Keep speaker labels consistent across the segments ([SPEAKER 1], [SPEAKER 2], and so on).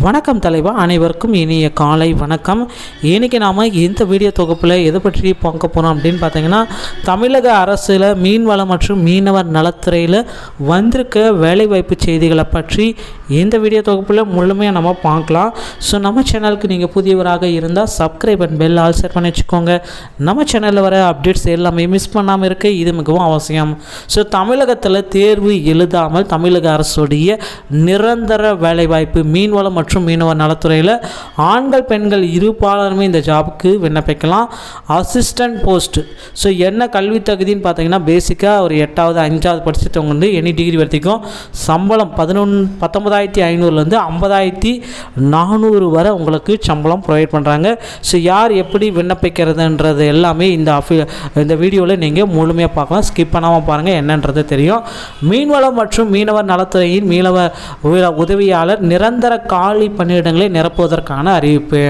[SPEAKER 1] வணக்கம் தலைவா அனைவருக்கும் இனிய காலை வணக்கம் இன்றைக்கி நாம் இந்த வீடியோ தொகுப்பில் எதை பற்றி பார்க்க போகிறோம் அப்படின்னு பார்த்தீங்கன்னா தமிழக அரசில் மீன்வளம் மற்றும் மீனவர் நலத்துறையில் வந்திருக்க வேலைவாய்ப்பு செய்திகளை பற்றி இந்த வீடியோ தொகுப்பில் முழுமையாக நம்ம பார்க்கலாம் ஸோ நம்ம சேனலுக்கு நீங்கள் புதியவராக இருந்தால் subscribe and bell all set பண்ணி வச்சுக்கோங்க நம்ம சேனலில் வர அப்டேட்ஸ் எல்லாமே மிஸ் பண்ணாமல் இருக்க இது மிகவும் அவசியம் ஸோ தமிழகத்தில் தேர்வு எழுதாமல் தமிழக அரசுடைய நிரந்தர வேலைவாய்ப்பு மீன்வளம் மற்றும் மீனவர் நலத்துறையில் ஆண்கள் பெண்கள் இருபாலருமே இந்த ஜாபுக்கு விண்ணப்பிக்கலாம் அசிஸ்டன்ட் போஸ்ட் ஸோ என்ன கல்வி தகுதின்னு பார்த்தீங்கன்னா பேசிக்காக ஒரு எட்டாவது அஞ்சாவது படிச்சிட்டவங்க வந்து எனி டிகிரி வரைக்கும் சம்பளம் பதினொன்று பத்தொன்பதாயிரத்தி ஐநூறுலேருந்து ஐம்பதாயிரத்தி நானூறு வரை உங்களுக்கு சம்பளம் ப்ரொவைட் பண்ணுறாங்க ஸோ யார் எப்படி விண்ணப்பிக்கிறதுன்றது எல்லாமே இந்த அஃபி இந்த வீடியோவில் நீங்கள் முழுமையாக பார்க்கலாம் ஸ்கிப் பண்ணாமல் பாருங்கள் என்னன்றது தெரியும் மீன்வளம் மற்றும் மீனவர் நலத்துறையின் மீனவர் உ- உதவியாளர் நிரந்தர காலி பணியிடங்களை நிரப்புவதற்கான அறிவிப்பு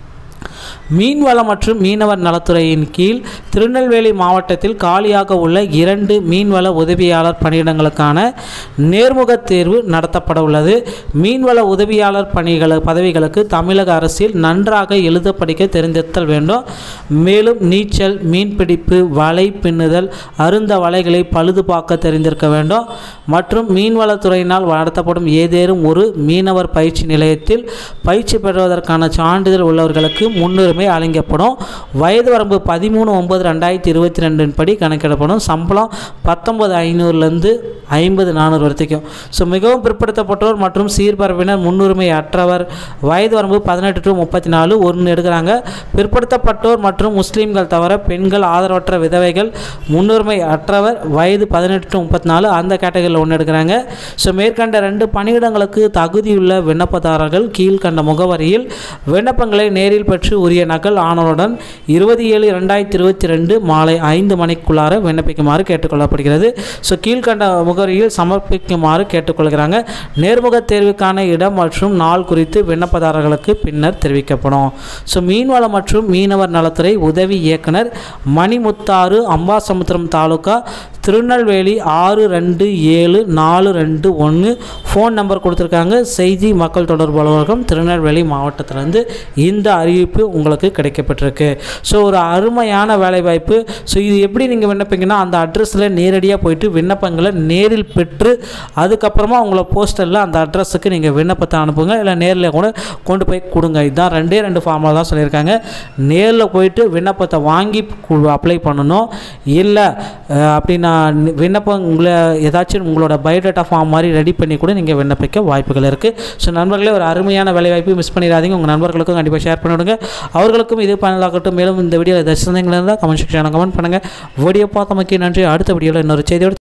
[SPEAKER 1] மீன்வளம் மற்றும் மீனவர் நலத்துறையின் கீழ் திருநெல்வேலி மாவட்டத்தில் காலியாக உள்ள இரண்டு மீன்வள உதவியாளர் பணியிடங்களுக்கான நேர்முகத் தேர்வு நடத்தப்பட உள்ளது மீன்வள உதவியாளர் பணிகள் பதவிகளுக்கு தமிழக அரசில் நன்றாக எழுத படிக்க தெரிந்திருத்தல் வேண்டும் மேலும் நீச்சல் மீன்பிடிப்பு வலை பின்னுதல் அருந்த வலைகளை பழுது பார்க்க தெரிந்திருக்க வேண்டும் மற்றும் மீன்வளத்துறையினால் நடத்தப்படும் ஏதேனும் ஒரு மீனவர் பயிற்சி நிலையத்தில் பயிற்சி பெறுவதற்கான சான்றிதழ் உள்ளவர்களுக்கு முன்னுரிமை அளிக்கப்படும் வயது வரம்பு பதிமூணு ஒன்பது ரெண்டாயிரத்தி இருபத்தி ரெண்டின் படி கணக்கிடப்படும் சம்பளம் பத்தொன்பது ஐநூறுலேருந்து ஐம்பது நானூறு வரைக்கும் ஸோ மிகவும் பிற்படுத்தப்பட்டோர் மற்றும் சீர்பரப்பினர் முன்னுரிமை அற்றவர் வயது வரம்பு பதினெட்டு டு முப்பத்தி நாலு ஒன்று எடுக்கிறாங்க பிற்படுத்தப்பட்டோர் மற்றும் முஸ்லீம்கள் தவிர பெண்கள் ஆதரவற்ற விதவைகள் முன்னுரிமை அற்றவர் வயது பதினெட்டு டு முப்பத்தி நாலு அந்த கேட்டகரியில் ஒன்று எடுக்கிறாங்க ஸோ மேற்கண்ட ரெண்டு பணியிடங்களுக்கு தகுதியுள்ள விண்ணப்பதாரர்கள் கீழ்கண்ட முகவரியில் விண்ணப்பங்களை நேரில் பெற்று உரிய நகல் ஆனவுடன் இருபது ஏழு ரெண்டாயிரத்தி இருபத்தி ரெண்டு மாலை ஐந்து மணிக்குள்ளார விண்ணப்பிக்குமாறு கேட்டுக்கொள்ளப்படுகிறது ஸோ கீழ்கண்ட முகவரியில் சமர்ப்பிக்குமாறு கேட்டுக்கொள்கிறாங்க நேர்முக தேர்வுக்கான இடம் மற்றும் நாள் குறித்து விண்ணப்பதாரர்களுக்கு பின்னர் தெரிவிக்கப்படும் ஸோ மீன்வளம் மற்றும் மீனவர் நலத்துறை உதவி இயக்குனர் மணிமுத்தாறு அம்பாசமுத்திரம் தாலுகா திருநெல்வேலி ஆறு ரெண்டு ஏழு நாலு ரெண்டு ஒன்று ஃபோன் நம்பர் கொடுத்துருக்காங்க செய்தி மக்கள் தொடர்பு அலுவலகம் திருநெல்வேலி மாவட்டத்திலேருந்து இந்த அறிவிப்பு உங்களுக்கு கிடைக்கப்பட்டிருக்கு ஸோ ஒரு அருமையான வேலைவாய்ப்பு ஸோ இது எப்படி நீங்கள் விண்ணப்பிங்கன்னா அந்த அட்ரஸில் நேரடியாக போயிட்டு விண்ணப்பங்களை நேரில் பெற்று அதுக்கப்புறமா உங்களை போஸ்டரில் அந்த அட்ரஸுக்கு நீங்கள் விண்ணப்பத்தை அனுப்புங்க இல்லை நேரில் கூட கொண்டு போய் கொடுங்க இதுதான் ரெண்டே ரெண்டு ஃபார்மில் தான் சொல்லியிருக்காங்க நேரில் போயிட்டு விண்ணப்பத்தை வாங்கி அப்ளை பண்ணணும் இல்லை அப்படின்னா விண்ணப்பம் உங்களை ஏதாச்சும் உங்களோட பயோடேட்டா ஃபார்ம் மாதிரி ரெடி பண்ணி கூட நீங்கள் விண்ணப்பிக்க வாய்ப்புகள் இருக்குது ஸோ நண்பர்களே ஒரு அருமையான வேலைவாய்ப்பு மிஸ் பண்ணிடாதீங்க உங்கள் நண்பர்களுக்கும் கண்டிப்பாக ஷேர் பண்ணிவிடுங்க அவர்களுக்கும் இது பயனுள்ளாகட்டும் மேலும் இந்த வீடியோ ஏதாச்சும் இருந்தால் கமெண்ட் செக்ஷனில் கமெண்ட் பண்ணுங்கள் வீடியோ பார்த்தமைக்கு நன்றி அடுத்த வீடியோவில் இன்னொரு செய்தியோடு